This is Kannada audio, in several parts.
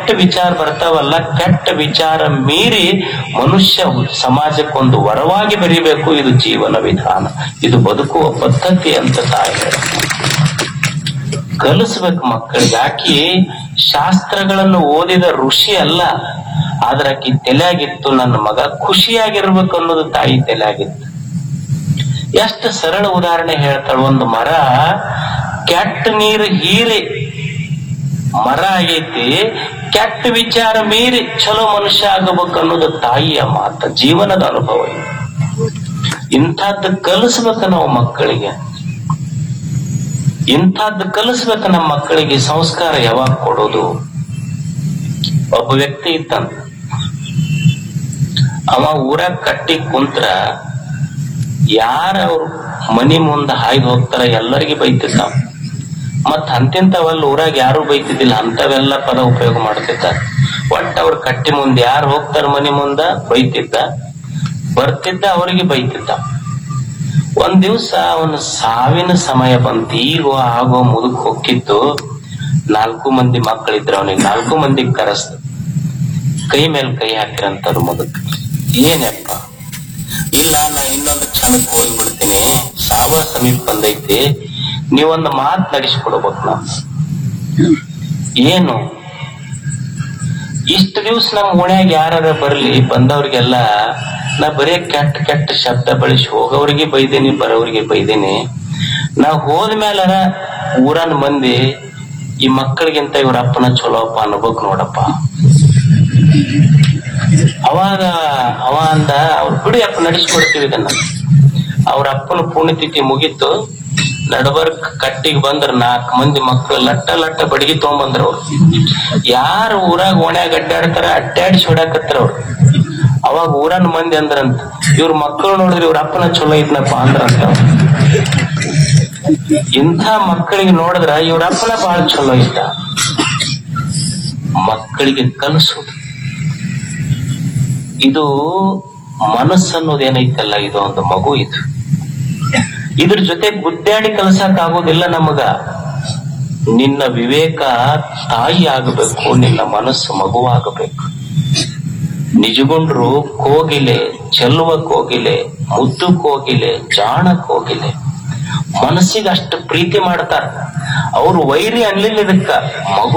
ಕೆಟ್ಟ ವಿಚಾರ ಬರ್ತಾವಲ್ಲ ಕೆಟ್ಟ ವಿಚಾರ ಮೀರಿ ಮನುಷ್ಯ ಸಮಾಜಕ್ಕೊಂದು ವರವಾಗಿ ಬೆರಿಬೇಕು ಇದು ಜೀವನ ವಿಧಾನ ಇದು ಬದುಕುವ ಪದ್ಧತಿ ಅಂತ ತಾಯಿ ಹೇಳ್ತಾರೆ. ಕಲಿಸ್ಬೇಕು ಮಕ್ಕಳಿಗೆ ಆಕಿ ಶಾಸ್ತ್ರಗಳನ್ನು ಓದಿದ ಋಷಿ ಅಲ್ಲ ಆದ್ರ ಆಕಿ ತಲೆಯಾಗಿತ್ತು ನನ್ನ ಮಗ ಖುಷಿಯಾಗಿರ್ಬೇಕು ಅನ್ನೋದು ತಾಯಿ ತಲೆಯಾಗಿತ್ತು ಎಷ್ಟು ಸರಳ ಉದಾಹರಣೆ ಹೇಳ್ತಾಳ ಒಂದು ಮರ ಕೆಟ್ಟ ನೀರು ಹೀರಿ ಮರ ಆಗೈತಿ ಕೆಟ್ಟ ವಿಚಾರ ಮೀರಿ ಚಲೋ ಮನುಷ್ಯ ಆಗಬೇಕು ಅನ್ನೋದು ತಾಯಿಯ ಮಾತ ಜೀವನದ ಅನುಭವ ಇದು. ಇಂಥದ್ದು ಕಲಿಸ್ಬೇಕು ನಾವು ಮಕ್ಕಳಿಗೆ ಇಂಥದ್ದು ಕಲಿಸ್ಬೇಕು ನಮ್ಮ ಮಕ್ಕಳಿಗೆ ಸಂಸ್ಕಾರ ಯಾವಾಗ ಕೊಡೋದು ಒಬ್ಬ ವ್ಯಕ್ತಿ ಇತ್ತಂತ ಅವ ಊರಾಗ ಕಟ್ಟಿ ಕುಂತ್ರ ಯಾರ ಅವ್ರ ಮನಿ ಮುಂದ ಹಾಯ್ದು ಹೋಗ್ತಾರ ಎಲ್ಲರಿಗೂ ಬೈತಿದ್ದ ಮತ್ ಅಂತಿಂತವಲ್ಲ ಊರಾಗ ಯಾರು ಬೈತಿದ್ದಿಲ್ಲ ಅಂತವೆಲ್ಲ ಪದ ಉಪಯೋಗ ಮಾಡ್ತಿದ್ದ ಒಟ್ಟ ಅವ್ರ ಕಟ್ಟಿ ಮುಂದೆ ಯಾರು ಹೋಗ್ತಾರ ಮನಿ ಮುಂದ ಬೈತಿದ್ದ ಬರ್ತಿದ್ದ ಅವರಿಗೆ ಬೈತಿದ್ದ ಒಂದ್ ದಿವ್ಸ ಅವನ ಸಾವಿನ ಸಮಯ ಬಂತು ಈಗ ಆಗೋ ಮುದುಕ್ ಹೊಕ್ಕಿತ್ತು ನಾಲ್ಕು ಮಂದಿ ಮಕ್ಕಳಿದ್ರು ಅವನಿಗೆ ನಾಲ್ಕು ಮಂದಿ ಕರೆಸ್ತ ಕೈ ಮೇಲೆ ಕೈ ಹಾಕಿರಂತರು ಮುದುಕ್ ಏನಪ್ಪ ಇಲ್ಲ ನಾ ಇನ್ನೊಂದು ಕ್ಷಣಕ್ಕೆ ಹೋಗ್ಬಿಡ್ತೀನಿ ಸಾವ ಸಮೀಪ ಬಂದೈತಿ ನೀವೊಂದು ಮಾತು ನಡೆಸ್ಕೊಡ್ಬೇಕು ನಾನು ಏನು ಇಷ್ಟ ದಿವ್ಸ ನಮ್ಮ ಓಣ್ಯಾಗ ಯಾರ ಬರ್ಲಿ ಬಂದವ್ರಿಗೆಲ್ಲ ನಾ ಬರೇ ಕೆಟ್ಟ ಕೆಟ್ಟ ಶಬ್ದ ಬಳಸಿ ಹೋಗೋರಿಗೆ ಬೈದೇನಿ ಬರೋರಿಗೆ ಬೈದೇನಿ ನಾ ಹೋದ್ಮೇಲರ ಊರನ್ ಮಂದಿ ಈ ಮಕ್ಕಳಿಗಿಂತ ಇವ್ರ ಅಪ್ಪನ ಚಲೋಪ್ಪ ಅನ್ಬೇಕು ನೋಡಪ್ಪ ಅವಾಗ ಅವ ಅಂದ ಅವ್ರು ಬಿಡಿ ಅಪ್ಪ ನಡೆಸ್ಕೊಡ್ತೀವಿ ಇದನ್ನ ಅವ್ರ ಅಪ್ಪನ ಪುಣ್ಯತಿಥಿ ಮುಗೀತು ನಡಬರ್ಕ್ ಕಟ್ಟಿಗೆ ಬಂದ್ರ ನಾಲ್ಕು ಮಂದಿ ಮಕ್ಕಳು ಲಟ್ಟ ಲಟ್ಟ ಬಡಗಿ ತಗೊಂಬಂದ್ರ ಅವ್ರು ಯಾರು ಊರಾಗ ಓಣ್ಯಾಗ ಅಡ್ಡಾಡ್ತಾರ ಅಡ್ಡಾಡಿಸಿ ಹೊಡ್ಯಾಕತ್ತಾರ ಅವ್ರು ಅವಾಗ ಊರನ್ ಮಂದಿ ಅಂದ್ರಂತ ಇವ್ರ ಮಕ್ಕಳು ನೋಡಿದ್ರೆ ಇವ್ರ ಅಪ್ಪನ ಚಲೋ ಇದ್ನಪ್ಪ ಅಂದ್ರಂತ ಇಂಥ ಮಕ್ಕಳಿಗೆ ನೋಡಿದ್ರ ಇವ್ರ ಅಪ್ಪನ ಬಹಳ ಚಲೋ ಇದ್ದ ಮಕ್ಕಳಿಗೆ ಕಲಿಸೋದು ಇದು ಮನಸ್ಸನ್ನೋದು ಏನೈತಲ್ಲ ಇದು ಒಂದು ಮಗು ಇದು ಇದ್ರ ಜೊತೆ ಗುದ್ದಾಡಿ ಕಲ್ಸಕ್ ಆಗೋದಿಲ್ಲ ನಮಗ ನಿನ್ನ ವಿವೇಕ ತಾಯಿ ಆಗಬೇಕು ನಿನ್ನ ಮನಸ್ಸು ಮಗುವಾಗಬೇಕು ನಿಜಗೊಂಡ್ರು ಕೋಗಿಲೆ ಚೆಲ್ಲುವ ಕೋಗಿಲೆ ಮುದ್ದು ಕೋಗಿಲೆ ಜಾಣ ಕೋಗಿಲೆ ಮನಸ್ಸಿಗೆ ಅಷ್ಟು ಪ್ರೀತಿ ಮಾಡ್ತಾರ ಅವ್ರು ವೈರಿ ಅನ್ಲಿಲ್ಲ ಇದಕ್ಕ ಮಗು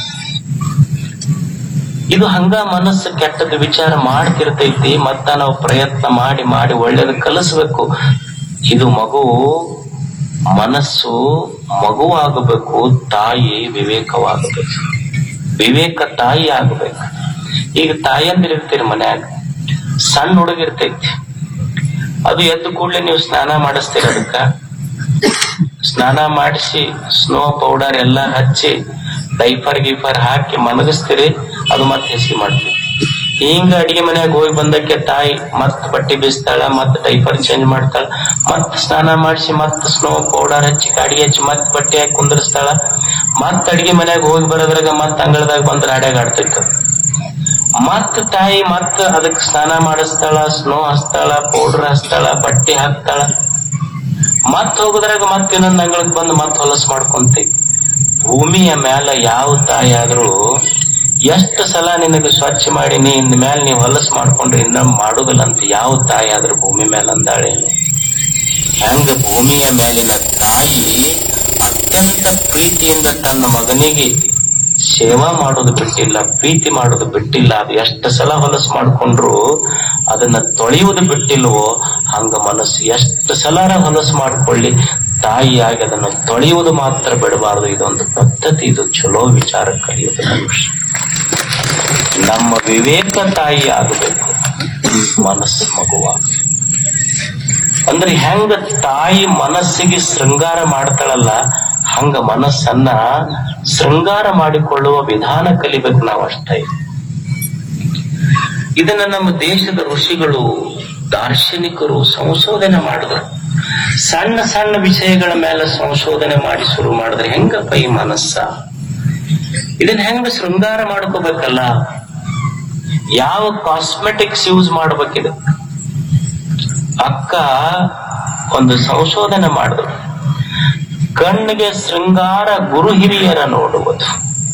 ಇದು ಹಂಗ ಮನಸ್ಸು ಕೆಟ್ಟದ ವಿಚಾರ ಮಾಡ್ತಿರ್ತೈತಿ ಮತ್ತ ನಾವು ಪ್ರಯತ್ನ ಮಾಡಿ ಮಾಡಿ ಒಳ್ಳೇದು ಕಲಿಸ್ಬೇಕು ಇದು ಮಗು ಮನಸ್ಸು ಮಗುವಾಗಬೇಕು ತಾಯಿ ವಿವೇಕವಾಗಬೇಕು ವಿವೇಕ ತಾಯಿ ಆಗಬೇಕು ಈಗ ತಾಯಂದಿರ್ ಇರ್ತೀರಿ ಮನ್ಯಾಗ ಸಣ್ಣ ಹುಡುಗ ಇರ್ತೈತಿ ಅದು ಎದ್ದು ಕೂಡಲೇ ನೀವು ಸ್ನಾನ ಮಾಡಿಸ್ತೀರ ಅದಕ್ಕ ಸ್ನಾನ ಮಾಡಿಸಿ ಸ್ನೋ ಪೌಡರ್ ಎಲ್ಲ ಹಚ್ಚಿ ಡೈಫರ್ ಗೀಫರ್ ಹಾಕಿ ಮನಗಿಸ್ತೀರಿ ಅದು ಮತ್ತೆ ಹೆಸಿ ಮಾಡ್ತೀವಿ ಹಿಂಗ ಅಡಿಗೆ ಮನ್ಯಾಗ ಹೋಗಿ ಬಂದಕ್ಕೆ ತಾಯಿ ಮತ್ ಬಟ್ಟೆ ಬೀಸ್ತಾಳ ಮತ್ ಡೈಫರ್ ಚೇಂಜ್ ಮಾಡ್ತಾಳ ಮತ್ ಸ್ನಾನ ಮಾಡಿಸಿ ಮತ್ ಸ್ನೋ ಪೌಡರ್ ಹಚ್ಚಿ ಕಾಡಿಗೆ ಹಚ್ಚಿ ಮತ್ ಬಟ್ಟೆ ಹಾಕಿ ಕುಂದರ್ಸ್ತಾಳ ಮತ್ ಅಡಿಗೆ ಮನ್ಯಾಗ ಹೋಗಿ ಬರೋದ್ರಾಗ ಮತ್ ಅಂಗಳದಾಗ ಬಂದ್ ರಾಡ್ಯಾಗ ಆಡ್ತಿರ್ತಾಳ ಮತ್ ತಾಯಿ ಮತ್ ಅದಕ್ ಸ್ನಾನ ಮಾಡಿಸ್ತಾಳ ಸ್ನೋ ಹಚ್ತಾಳ ಪೌಡರ್ ಹಚ್ತಾಳ ಬಟ್ಟೆ ಹಾಕ್ತಾಳ ಮತ್ ಹೋಗುದ್ರಾಗ ಮತ್ ಇನ್ನೊಂದ್ ಅಂಗಳಕ್ ಬಂದು ಮತ್ ಹೊಲಸ್ ಮಾಡ್ಕೊಂತೈತಿ ಭೂಮಿಯ ಮ್ಯಾಲ ಯಾವ ತಾಯಿ ಆದ್ರೂ ಎಷ್ಟು ಸಲ ನಿನಗೆ ಸ್ವಚ್ಛ ಮಾಡಿ ನೀ ಇನ್ ಮ್ಯಾಲ ನೀ ಹೊಲಸ್ ಮಾಡ್ಕೊಂಡ್ರೆ ಇನ್ನ ಮಾಡುದಿಲ್ಲ ಅಂತ ಯಾವ ತಾಯಿ ಆದ್ರೂ ಭೂಮಿ ಮೇಲೆ ಅಂದಾಳೇನು ಹೆಂಗ ಭೂಮಿಯ ಮೇಲಿನ ತಾಯಿ ಅತ್ಯಂತ ಪ್ರೀತಿಯಿಂದ ತನ್ನ ಮಗನಿಗೆ ಸೇವಾ ಮಾಡೋದು ಬಿಟ್ಟಿಲ್ಲ ಪ್ರೀತಿ ಮಾಡೋದು ಬಿಟ್ಟಿಲ್ಲ ಅದು ಎಷ್ಟು ಸಲ ಹೊಲಸು ಮಾಡ್ಕೊಂಡ್ರು ಅದನ್ನ ತೊಳೆಯುವುದು ಬಿಟ್ಟಿಲ್ವೋ ಹಂಗ ಮನಸ್ಸು ಎಷ್ಟು ಸಲ ಹೊಲಸು ಮಾಡ್ಕೊಳ್ಳಿ ತಾಯಿಯಾಗಿ ಅದನ್ನು ತೊಳೆಯುವುದು ಮಾತ್ರ ಬಿಡಬಾರದು ಇದೊಂದು ಪದ್ಧತಿ ಇದು ಚಲೋ ವಿಚಾರ ಕಲಿಯೋದು ಮನುಷ್ಯ ನಮ್ಮ ವಿವೇಕ ತಾಯಿ ಆಗಬೇಕು ಮನಸ್ಸು ಮಗುವಾಗಬೇಕು ಅಂದ್ರೆ ಹೆಂಗ ತಾಯಿ ಮನಸ್ಸಿಗೆ ಶೃಂಗಾರ ಮಾಡ್ತಾಳಲ್ಲ ಹಂಗ ಮನಸ್ಸನ್ನ ಶೃಂಗಾರ ಮಾಡಿಕೊಳ್ಳುವ ವಿಧಾನ ಕಲಿಬೇಕು ನಾವು ಅಷ್ಟೇ ಇದನ್ನ ನಮ್ಮ ದೇಶದ ಋಷಿಗಳು ದಾರ್ಶನಿಕರು ಸಂಶೋಧನೆ ಮಾಡಿದ್ರು ಸಣ್ಣ ಸಣ್ಣ ವಿಷಯಗಳ ಮೇಲೆ ಸಂಶೋಧನೆ ಮಾಡಿ ಶುರು ಮಾಡಿದ್ರೆ ಹೆಂಗಪ್ಪ ಈ ಮನಸ್ಸ ಇದನ್ನ ಹೆಂಗ ಶೃಂಗಾರ ಮಾಡ್ಕೋಬೇಕಲ್ಲ ಯಾವ ಕಾಸ್ಮೆಟಿಕ್ಸ್ ಯೂಸ್ ಮಾಡ್ಬೇಕಿದೆ ಅಕ್ಕ ಒಂದು ಸಂಶೋಧನೆ ಮಾಡಿದ್ರು ಕಣ್ಣಿಗೆ ಶೃಂಗಾರ ಗುರು ಹಿರಿಯರ ನೋಡುವುದು